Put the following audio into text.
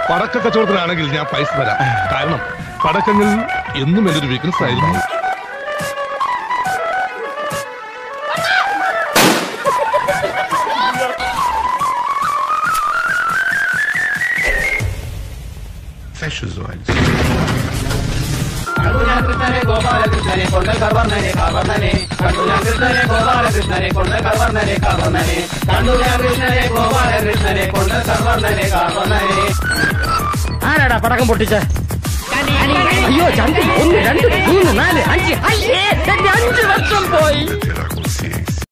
പടക്ക കച്ചവടത്തിനാണെങ്കിൽ ഞാൻ പൈസ തരാം കാരണം പടക്കങ്ങൾ എന്നും എൻ്റെ ഒരു വീക്ക്നെസ് ആയിരുന്നു Fascisoids. കണ്ടു ഞാൻ കൃഷ്ണനെ ഗോപാലകൃഷ്ണനെ കൊണ്ട് കവർണനെ കവർണനെ കണ്ടു ഞാൻ കൃഷ്ണനെ ഗോപാലകൃഷ്ണനെ കൊണ്ട് കവർണനെ കവർണനെ കണ്ടു ഞാൻ കൃഷ്ണനെ ഗോപാലകൃഷ്ണനെ കൊണ്ട് കവർണനെ കവർണനെ ആരാടാ പടക്കം പൊട്ടിച്ച അയ്യോ ചന്തി ഒന്ന് രണ്ട് മൂന്ന് നാല് അഞ്ച് അയ്യേ എന്റെ അഞ്ച് വർഷം പോയി